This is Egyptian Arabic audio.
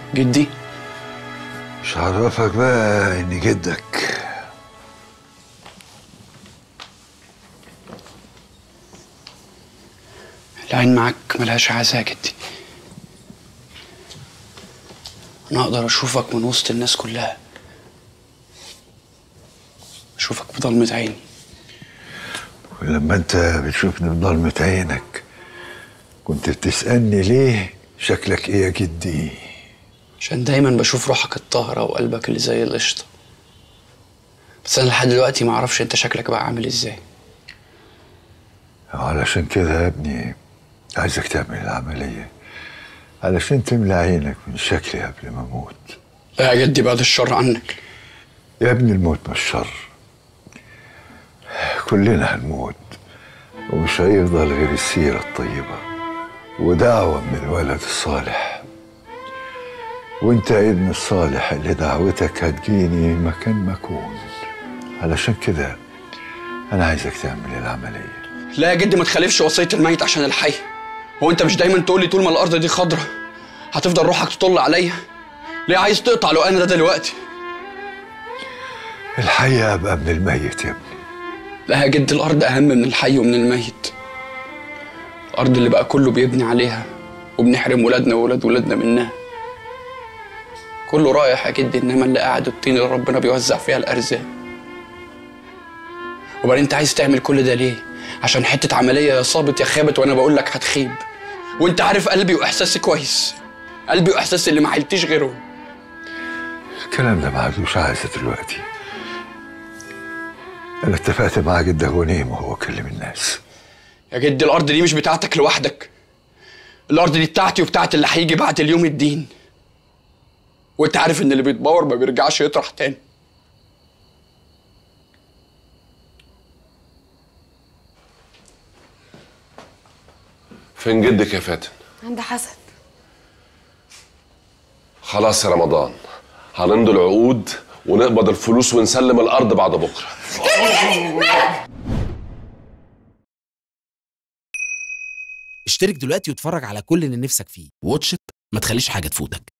جدي مش عرفك بقى اني جدك العين معاك ملهاش عزا يا جدي انا اقدر اشوفك من وسط الناس كلها اشوفك بضلمة عيني ولما انت بتشوفني بضلمة عينك كنت بتسألني ليه شكلك ايه يا جدي عشان دايما بشوف روحك الطاهرة وقلبك اللي زي القشطة بس انا لحد دلوقتي ما اعرفش انت شكلك بقى عامل ازاي علشان كده يا ابني عايزك تعمل العملية علشان تملى عينك من شكلي قبل ما اموت لا يا جدي بعد الشر عنك يا ابني الموت مش شر كلنا هنموت ومش هيفضل غير السيرة الطيبة ودعوة من الولد الصالح وانت يا ابن الصالح اللي دعوتك هتجيني مكان ما اكون علشان كده انا عايزك تعمل العملية لا يا جدي ما تخالفش وصية الميت عشان الحي هو انت مش دايما تقول لي طول ما الارض دي خضرة هتفضل روحك تطل عليا ليه عايز تقطع لو انا ده دلوقتي الحي ابقى من الميت يا ابني لا يا جدي الارض اهم من الحي ومن الميت الارض اللي بقى كله بيبني عليها وبنحرم ولادنا وولاد ولادنا منها كله رايح يا جدي انما اللي قاعد الطين اللي ربنا بيوزع فيها الارزاق وبعدين انت عايز تعمل كل ده ليه عشان حته عمليه يا صابت يا خابت وانا بقول لك هتخيب وانت عارف قلبي واحساسي كويس قلبي واحساسي اللي ما حيلتيش غيرهم الكلام ده ما عادوش عايزه دلوقتي انا اتفقت مع جد غنيم وهو كلم الناس يا جدي الارض دي مش بتاعتك لوحدك الارض دي بتاعتي وبتاعت اللي هيجي بعد اليوم الدين وانت عارف ان اللي بيتبور ما بيرجعش يطرح تاني فين جدك يا فاتن عند حسن خلاص يا رمضان هنمضي العقود ونقبض الفلوس ونسلم الارض بعد بكره اشترك دلوقتي واتفرج على كل اللي نفسك فيه واتش إت، ما تخليش حاجة تفوتك